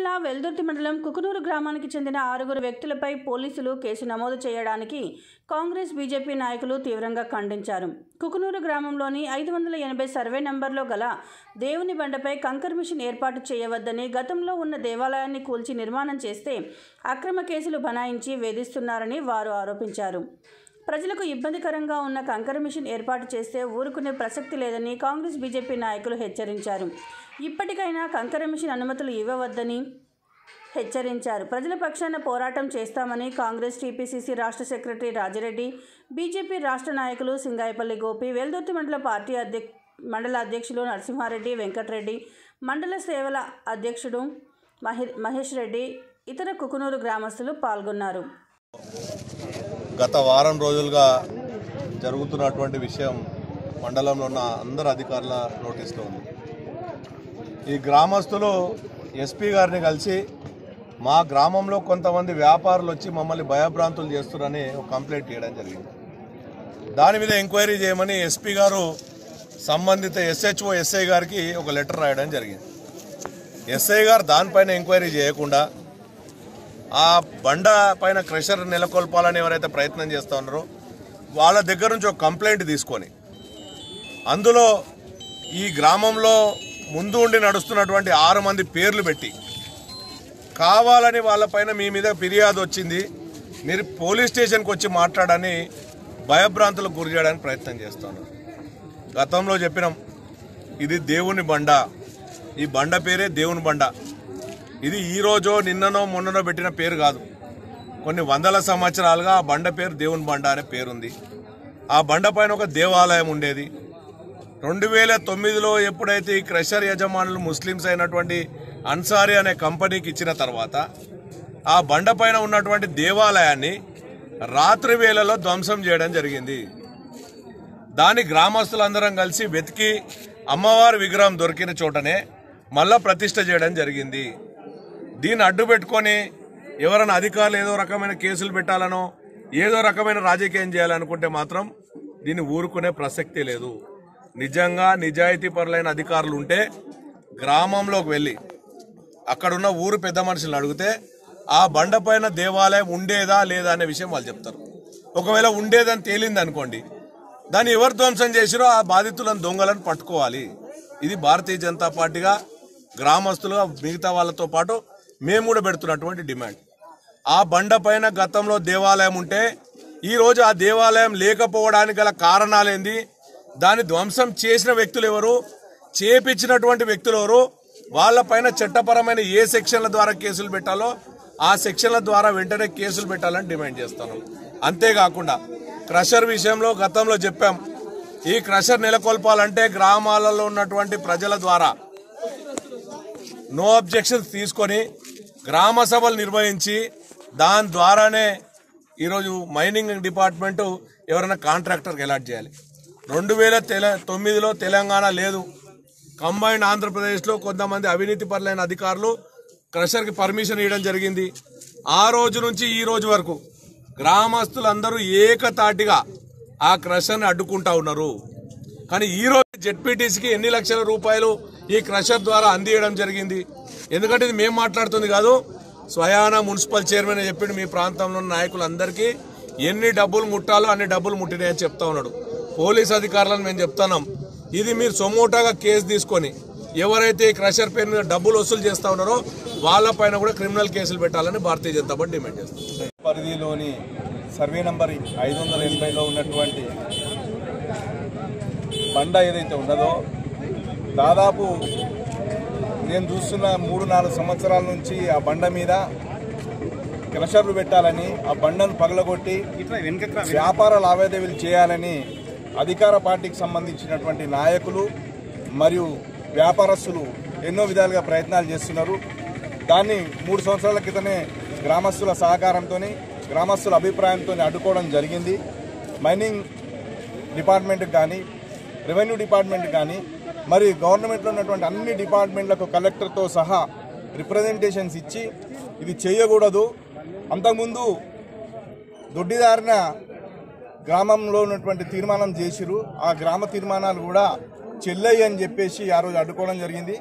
జిల్లా వెల్దుర్తి మండలం కుకునూరు గ్రామానికి చెందిన ఆరుగురు వ్యక్తులపై పోలీసులు కేసు నమోదు చేయడానికి కాంగ్రెస్ బీజేపీ నాయకులు తీవ్రంగా ఖండించారు కుకునూరు గ్రామంలోని ఐదు వందల ఎనభై సర్వే నంబర్లో గల దేవుని బండపై కంకర్ మిషన్ ఏర్పాటు చేయవద్దని గతంలో ఉన్న దేవాలయాన్ని కూల్చి నిర్మాణం చేస్తే అక్రమ కేసులు బనాయించి వేధిస్తున్నారని వారు ఆరోపించారు ప్రజలకు ఇబ్బందికరంగా ఉన్న కంకర మిషన్ ఏర్పాటు చేస్తే ఊరుకునే ప్రసక్తి లేదని కాంగ్రెస్ బీజేపీ నాయకులు హెచ్చరించారు ఇప్పటికైనా కంకర మిషన్ అనుమతులు ఇవ్వవద్దని హెచ్చరించారు ప్రజల పక్షాన పోరాటం చేస్తామని కాంగ్రెస్ టీపీసీసీ రాష్ట్ర సెక్రటరీ రాజిరెడ్డి బీజేపీ రాష్ట్ర నాయకులు సింగాయపల్లి గోపి వెల్దుర్తి మండల పార్టీ అధ్యక్ష మండల అధ్యక్షులు నరసింహారెడ్డి వెంకటరెడ్డి మండల సేవల అధ్యక్షుడు మహి మహేష్ రెడ్డి ఇతర కుకునూరు గ్రామస్తులు పాల్గొన్నారు గత వారం రోజులుగా జరుగుతున్నటువంటి విషయం మండలంలో ఉన్న అందరు అధికారుల నోటీస్లో ఉంది ఈ గ్రామస్తులు ఎస్పీ గారిని కలిసి మా గ్రామంలో కొంతమంది వ్యాపారులు వచ్చి మమ్మల్ని భయభ్రాంతులు చేస్తున్నారని ఒక కంప్లైంట్ చేయడం జరిగింది దాని మీద ఎంక్వైరీ చేయమని ఎస్పీ గారు సంబంధిత ఎస్హెచ్ఓ ఎస్ఐ గారికి ఒక లెటర్ రాయడం జరిగింది ఎస్ఐ గారు దానిపైన ఎంక్వైరీ చేయకుండా ఆ బండ పైన క్రషర్ నెలకొల్పాలని ఎవరైతే ప్రయత్నం చేస్తూ ఉన్నారో వాళ్ళ దగ్గర నుంచి ఒక కంప్లైంట్ తీసుకొని అందులో ఈ గ్రామంలో ముందు ఉండి నడుస్తున్నటువంటి ఆరు మంది పేర్లు పెట్టి కావాలని వాళ్ళపైన మీ మీద ఫిర్యాదు వచ్చింది మీరు పోలీస్ స్టేషన్కి వచ్చి మాట్లాడని భయభ్రాంతులకు గురి చేయడానికి ప్రయత్నం చేస్తున్నారు గతంలో చెప్పినాం ఇది దేవుని బండ ఈ బండ పేరే దేవుని బండ ఇది ఈ రోజో నిన్ననో మొన్ననో పెట్టిన పేరు కాదు కొన్ని వందల సంవత్సరాలుగా ఆ బండ పేరు దేవుని బండ అనే పేరుంది ఆ బండ పైన ఒక దేవాలయం ఉండేది రెండు వేల తొమ్మిదిలో ఎప్పుడైతే ఈ క్రషర్ యజమానులు ముస్లిమ్స్ అయినటువంటి అన్సారీ అనే కంపెనీకి ఇచ్చిన తర్వాత ఆ బండ పైన ఉన్నటువంటి దేవాలయాన్ని రాత్రి వేళలో ధ్వంసం చేయడం జరిగింది దాని గ్రామస్తులందరం కలిసి వెతికి అమ్మవారి విగ్రహం దొరికిన చోటనే మళ్ళా ప్రతిష్ట చేయడం జరిగింది దీన్ని అడ్డు పెట్టుకొని ఎవరైనా అధికారులు ఏదో రకమైన కేసులు పెట్టాలనో ఏదో రకమైన రాజకీయం చేయాలనుకుంటే మాత్రం దీన్ని ఊరుకునే ప్రసక్తి లేదు నిజంగా నిజాయితీ పరులైన అధికారులు ఉంటే గ్రామంలోకి వెళ్ళి అక్కడున్న ఊరు పెద్ద మనుషులను అడిగితే ఆ బండపైన దేవాలయం ఉండేదా లేదా అనే విషయం వాళ్ళు చెప్తారు ఒకవేళ ఉండేదని తేలింది అనుకోండి దాన్ని ఎవరు ధ్వంసం చేసిరో ఆ బాధితులను దొంగలను పట్టుకోవాలి ఇది భారతీయ జనతా పార్టీగా గ్రామస్తులుగా మిగతా వాళ్ళతో పాటు మేము కూడా పెడుతున్నటువంటి డిమాండ్ ఆ బండ పైన గతంలో దేవాలయం ఉంటే ఈ రోజు ఆ దేవాలయం లేకపోవడానికి గల కారణాలేంది దాన్ని ధ్వంసం చేసిన వ్యక్తులు ఎవరు చేపించినటువంటి వ్యక్తులు ఎవరు వాళ్ళపైన చట్టపరమైన ఏ సెక్షన్ల ద్వారా కేసులు పెట్టాలో ఆ సెక్షన్ల ద్వారా వెంటనే కేసులు పెట్టాలని డిమాండ్ చేస్తాను అంతేకాకుండా క్రషర్ విషయంలో గతంలో చెప్పాం ఈ క్రషర్ నెలకొల్పాలంటే గ్రామాలలో ఉన్నటువంటి ప్రజల ద్వారా నో అబ్జెక్షన్స్ తీసుకొని గ్రామ సభలు నిర్వహించి దాని ద్వారానే ఈరోజు మైనింగ్ డిపార్ట్మెంట్ ఎవరైనా కాంట్రాక్టర్కి అలాట్ చేయాలి రెండు వేల తెల తొమ్మిదిలో తెలంగాణ లేదు కంబైన్డ్ ఆంధ్రప్రదేశ్లో కొంతమంది అవినీతి పరులైన అధికారులు క్రషర్కి పర్మిషన్ ఇవ్వడం జరిగింది ఆ రోజు నుంచి ఈ రోజు వరకు గ్రామస్తులందరూ ఏకతాటిగా ఆ క్రషర్ని అడ్డుకుంటా ఉన్నారు కానీ ఈ రోజు జెడ్పీటీసీకి ఎన్ని లక్షల రూపాయలు ఈ క్రషర్ ద్వారా అందియడం జరిగింది ఎందుకంటే ఇది మేము మాట్లాడుతుంది కాదు స్వయాన మున్సిపల్ చైర్మన్ చెప్పిండు మీ ప్రాంతంలో ఉన్న నాయకులందరికీ ఎన్ని డబ్బులు ముట్టాలో అన్ని డబ్బులు ముట్టినాయని చెప్తా ఉన్నాడు పోలీస్ అధికారులను మేము చెప్తున్నాం ఇది మీరు సొమోటాగా కేసు తీసుకొని ఎవరైతే ఈ క్రషర్ పేరు మీద డబ్బులు వసూలు చేస్తా ఉన్నారో వాళ్ళపైన కూడా క్రిమినల్ కేసులు పెట్టాలని భారతీయ జనతా పార్టీ డిమాండ్ చేస్తుంది పరిధిలోని సర్వే నంబర్ ఐదు వందల ఎనభైలో ఉన్నటువంటి బండ ఏదైతే ఉన్నదో దాదాపు నేను చూస్తున్న మూడు నాలుగు సంవత్సరాల నుంచి ఆ బండ మీద క్రషర్లు పెట్టాలని ఆ బండను పగలగొట్టి వ్యాపార లావాదేవీలు చేయాలని అధికార పార్టీకి సంబంధించినటువంటి నాయకులు మరియు వ్యాపారస్తులు ఎన్నో విధాలుగా ప్రయత్నాలు చేస్తున్నారు దాన్ని మూడు సంవత్సరాల క్రితమే గ్రామస్తుల సహకారంతో గ్రామస్తుల అభిప్రాయంతో అడ్డుకోవడం జరిగింది మైనింగ్ డిపార్ట్మెంట్కి కానీ రెవెన్యూ డిపార్ట్మెంట్ కానీ మరి గవర్నమెంట్లో ఉన్నటువంటి అన్ని డిపార్ట్మెంట్లకు కలెక్టర్తో సహా రిప్రజెంటేషన్స్ ఇచ్చి ఇది చేయకూడదు అంతకుముందు దొడ్డిదారిన గ్రామంలో ఉన్నటువంటి తీర్మానం చేసిరు ఆ గ్రామ తీర్మానాలు కూడా చెల్లయ్యి అని చెప్పేసి ఆ రోజు అడ్డుకోవడం జరిగింది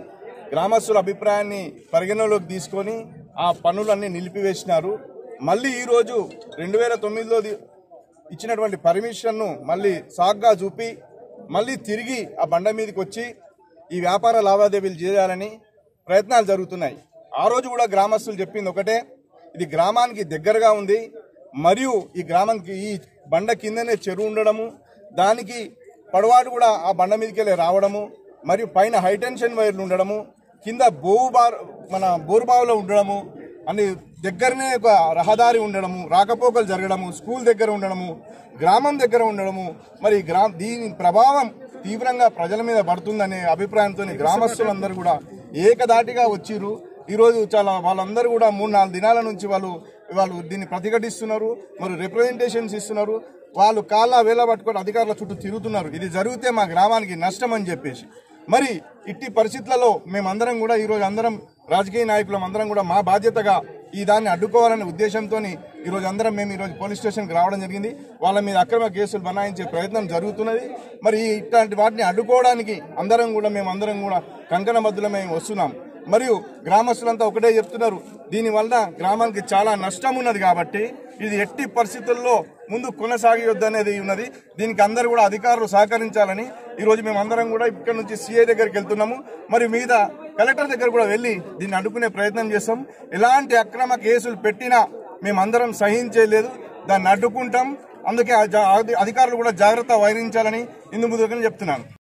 గ్రామస్తుల అభిప్రాయాన్ని పరిగణలోకి తీసుకొని ఆ పనులన్నీ నిలిపివేసినారు మళ్ళీ ఈరోజు రెండు వేల తొమ్మిదిలో ది- ఇచ్చినటువంటి పర్మిషన్ను మళ్ళీ సాగ్గా చూపి మళ్ళీ తిరిగి ఆ బండ మీదకి వచ్చి ఈ వ్యాపార లావాదేవీలు చేయాలని ప్రయత్నాలు జరుగుతున్నాయి ఆ రోజు కూడా గ్రామస్తులు చెప్పింది ఒకటే ఇది గ్రామానికి దగ్గరగా ఉంది మరియు ఈ గ్రామానికి ఈ బండ కిందనే చెరువు ఉండడము దానికి పడవాటు కూడా ఆ బండ మీదకి వెళ్ళి రావడము మరియు పైన హైటెన్షన్ వైర్లు ఉండడము కింద బోవు బార్ మన బోరుబావులో ఉండడము అని దగ్గరనే ఒక రహదారి ఉండడము రాకపోకలు జరగడము స్కూల్ దగ్గర ఉండడము గ్రామం దగ్గర ఉండడము మరి గ్రా దీని ప్రభావం తీవ్రంగా ప్రజల మీద పడుతుందనే అభిప్రాయంతో గ్రామస్తులందరూ కూడా ఏకదాటిగా వచ్చిర్రు ఈరోజు చాలా వాళ్ళందరూ కూడా మూడు నాలుగు దినాల నుంచి వాళ్ళు వాళ్ళు దీన్ని ప్రతిఘటిస్తున్నారు మరి రిప్రజెంటేషన్స్ ఇస్తున్నారు వాళ్ళు కాళ్ళ వేల పట్టుకొని అధికారుల చుట్టూ తిరుగుతున్నారు ఇది జరిగితే మా గ్రామానికి నష్టం అని చెప్పేసి మరి ఇట్టి పరిస్థితులలో మేమందరం కూడా ఈరోజు అందరం రాజకీయ నాయకులం అందరం కూడా మా బాధ్యతగా ఈ దాన్ని అడ్డుకోవాలనే ఉద్దేశంతో ఈరోజు అందరం మేము ఈరోజు పోలీస్ స్టేషన్కి రావడం జరిగింది వాళ్ళ మీద అక్రమ కేసులు బనాయించే ప్రయత్నం జరుగుతున్నది మరి ఇట్లాంటి వాటిని అడ్డుకోవడానికి అందరం కూడా మేము అందరం కూడా కంకణ మధ్యలో మేము వస్తున్నాం మరియు గ్రామస్తులంతా ఒకటే చెప్తున్నారు దీనివల్ల గ్రామానికి చాలా నష్టం ఉన్నది కాబట్టి ఇది ఎట్టి పరిస్థితుల్లో ముందు కొనసాగొద్దు అనేది ఉన్నది దీనికి అందరూ కూడా అధికారులు సహకరించాలని ఈరోజు మేము అందరం కూడా ఇక్కడ నుంచి సీఐ దగ్గరికి వెళ్తున్నాము మరి మీద కలెక్టర్ దగ్గర కూడా వెళ్ళి దీన్ని అడ్డుకునే ప్రయత్నం చేస్తాం ఎలాంటి అక్రమ కేసులు పెట్టినా మేమందరం సహించలేదు దాన్ని అడ్డుకుంటాం అందుకే ఆ జా- అధికారులు కూడా జాగ్రత్త వహించాలని ఇందు ముందుగా చెప్తున్నాను